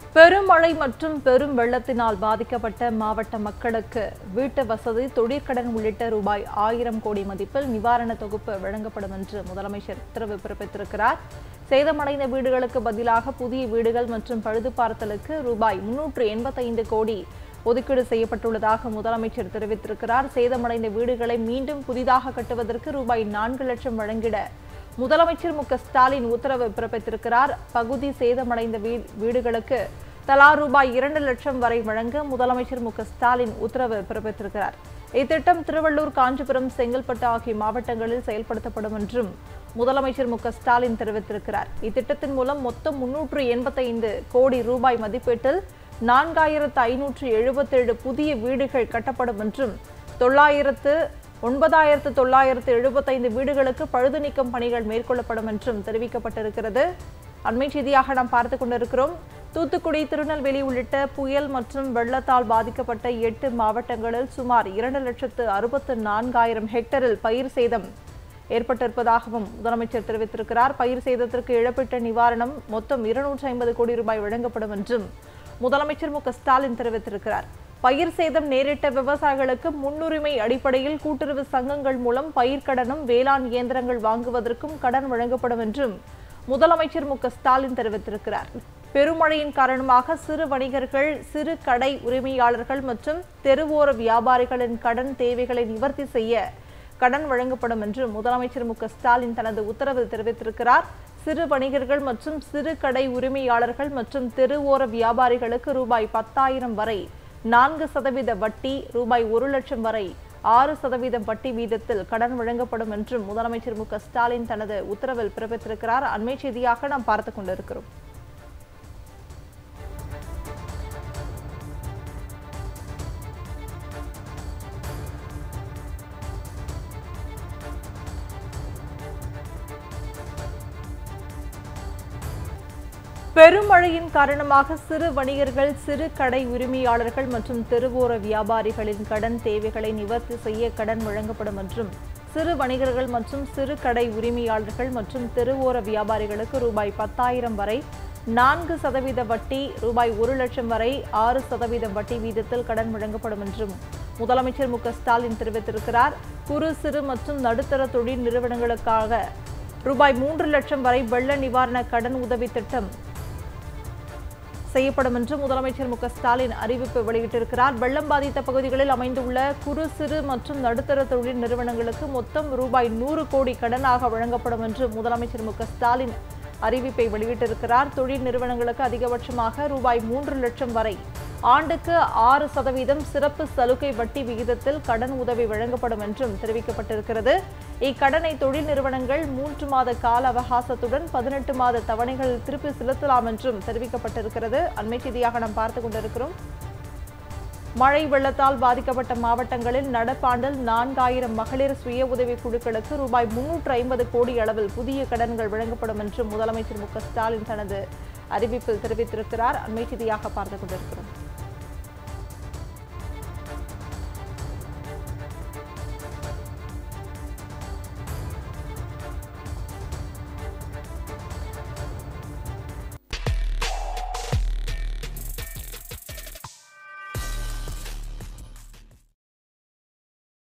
பெருமழை மற்றும் பெரும் வெள்ளத்தினால் பாதிக்கப்பட்ட மாவட்ட மக்களுக்கு வீட்டு வசதி தொழிற்கடன் உள்ளிட்ட ரூபாய் ஆயிரம் கோடி மதிப்பில் நிவாரண தொகுப்பு வழங்கப்படும் என்று முதலமைச்சர் உத்தரவு பிறப்பித்திருக்கிறார் சேதமடைந்த வீடுகளுக்கு பதிலாக புதிய வீடுகள் மற்றும் பழுது பார்த்தலுக்கு ரூபாய் முன்னூற்று எண்பத்தைந்து கோடி ஒதுக்கீடு செய்யப்பட்டுள்ளதாக முதலமைச்சர் தெரிவித்திருக்கிறார் சேதமடைந்த வீடுகளை மீண்டும் புதிதாக கட்டுவதற்கு ரூபாய் நான்கு லட்சம் வழங்கிட முதலமைச்சர் மு க ஸ்டாலின் உத்தரவு பிறப்பித்திருக்கிறார் பகுதி சேதமடைந்த வீ- வீடுகளுக்கு தலா ரூபாய் இரண்டு லட்சம் வரை வழங்க முதலமைச்சர் மு க ஸ்டாலின் உத்தரவு பிறப்பித்திருக்கிறார் இத்திட்டம் திருவள்ளூர் காஞ்சிபுரம் செங்கல்பட்டு ஆகிய மாவட்டங்களில் செயல்படுத்தப்படும் என்றும் முதலமைச்சர் மு க ஸ்டாலின் தெரிவித்திருக்கிறார் இத்திட்டத்தின் மூலம் மொத்தம் முன்னூற்று எண்பத்தைந்து கோடி ரூபாய் மதிப்பீட்டில் நான்காயிரத்து ஐநூற்று எழுபத்தேழு புதிய வீடுகள் கட்டப்படும் என்றும் தொள்ளாயிரத்து ஒன்பதாயிரத்து தொள்ளாயிரத்து எழுபத்தைந்து வீடுகளுக்கு பழுது நீக்கம் பணிகள் மேற்கொள்ளப்படும் என்றும் தெரிவிக்கப்பட்டிருக்கிறது அண்மை செய்தியாக நாம் பார்த்து கொண்டிருக்கிறோம் தூத்துக்குடி திருநெல்வேலி உள்ளிட்ட புயல் மற்றும் வெள்ளத்தால் பாதிக்கப்பட்ட எட்டு மாவட்டங்களில் சுமார் இரண்டு லட்சத்து அறுபத்து நான்காயிரம் ஹெக்டரில் பயிர் சேதம் ஏற்பட்டிருப்பதாகவும் முதலமைச்சர் தெரிவித்திருக்கிறார் பயிர் சேதத்திற்கு இழப்பீட்டு நிவாரணம் மொத்தம் இருநூற்றி ஐம்பது கோடி ரூபாய் வழங்கப்படும் என்றும் முதலமைச்சர் மு க ஸ்டாலின் தெரிவித்திருக்கிறார் பயிர் சேதம் நேரிட்ட விவசாயிகளுக்கு முன்னுரிமை அடிப்படையில் கூட்டுறவு சங்கங்கள் மூலம் பயிர்க்கடனும் வேளாண் இயந்திரங்கள் வாங்குவதற்கும் கடன் வழங்கப்படும் என்றும் முதலமைச்சர் மு க ஸ்டாலின் தெரிவித்திருக்கிறார் பெருமழையின் காரணமாக சிறு வணிகர்கள் சிறு கடை உரிமையாளர்கள் மற்றும் தெருவோர வியாபாரிகளின் கடன் தேவைகளை நிவர்த்தி செய்ய கடன் வழங்கப்படும் என்று முதலமைச்சர் மு க ஸ்டாலின் தனது உத்தரவில் தெரிவித்திருக்கிறார் சிறு வணிகர்கள் மற்றும் சிறு கடை உரிமையாளர்கள் மற்றும் தெருவோர வியாபாரிகளுக்கு ரூபாய் பத்தாயிரம் வரை நான்கு சதவீத வட்டி ரூபாய் ஒரு லட்சம் வரை ஆறு சதவீதம் வட்டி வீதத்தில் கடன் வழங்கப்படும் என்றும் முதலமைச்சர் மு க ஸ்டாலின் தனது உத்தரவில் பிறப்பித்திருக்கிறார் அண்மை செய்தியாக நாம் பார்த்துக் கொண்டிருக்கிறோம் பெருமழையின் காரணமாக சிறு வணிகர்கள் சிறு கடை உரிமையாளர்கள் மற்றும் தெருவோர வியாபாரிகளின் கடன் தேவைகளை நிவர்த்தி செய்ய கடன் வழங்கப்படும் என்றும் சிறு வணிகர்கள் மற்றும் சிறு கடை உரிமையாளர்கள் மற்றும் தெருவோர வியாபாரிகளுக்கு ரூபாய் பத்தாயிரம் வரை நான்கு சதவீத வட்டி ரூபாய் ஒரு லட்சம் வரை ஆறு சதவீதம் வட்டி வீதத்தில் கடன் வழங்கப்படும் என்றும் முதலமைச்சர் மு க ஸ்டாலின் தெரிவித்திருக்கிறார் குறு சிறு மற்றும் நடுத்தர தொழில் நிறுவனங்களுக்காக ரூபாய் மூன்று லட்சம் வரை வெள்ள நிவாரண கடன் உதவி திட்டம் செய்யப்படும் என்று முதலமைச்சர் மு க ஸ்டாலின் அறிவிப்பு வெளியிட்டிருக்கிறார் வெள்ளம் பாதித்த பகுதிகளில் அமைந்துள்ள குறு சிறு மற்றும் நடுத்தர தொழில் நிறுவனங்களுக்கு மொத்தம் ரூபாய் நூறு கோடி கடனாக வழங்கப்படும் என்று முதலமைச்சர் மு க ஸ்டாலின் அறிவிப்பை வெளியிட்டிருக்கிறார் தொழில் நிறுவனங்களுக்கு அதிகபட்சமாக ரூபாய் மூன்று லட்சம் வரை ஆண்டுக்கு ஆறு சதவீதம் சிறப்பு சலுகை வட்டி விகிதத்தில் கடன் உதவி வழங்கப்படும் என்றும் தெரிவிக்கப்பட்டிருக்கிறது இக்கடனை தொழில் நிறுவனங்கள் மூன்று மாத கால அவகாசத்துடன் பதினெட்டு மாத தவணைகளில் திருப்பி செலுத்தலாம் என்றும் தெரிவிக்கப்பட்டிருக்கிறது அண்மை செய்தியாக நாம் பார்த்துக் கொண்டிருக்கிறோம் மழை வெள்ளத்தால் பாதிக்கப்பட்ட மாவட்டங்களில் நடப்பாண்டில் நான்காயிரம் மகளிர் சுய உதவி குழுக்களுக்கு ரூபாய் முன்னூற்று ஐம்பது கோடி அளவில் புதிய கடன்கள் வழங்கப்படும் என்று முதலமைச்சர் மு க ஸ்டாலின் தனது அறிவிப்பில் தெரிவித்திருக்கிறார் அண்மை செய்தியாக பார்த்துக் கொண்டிருக்கிறோம்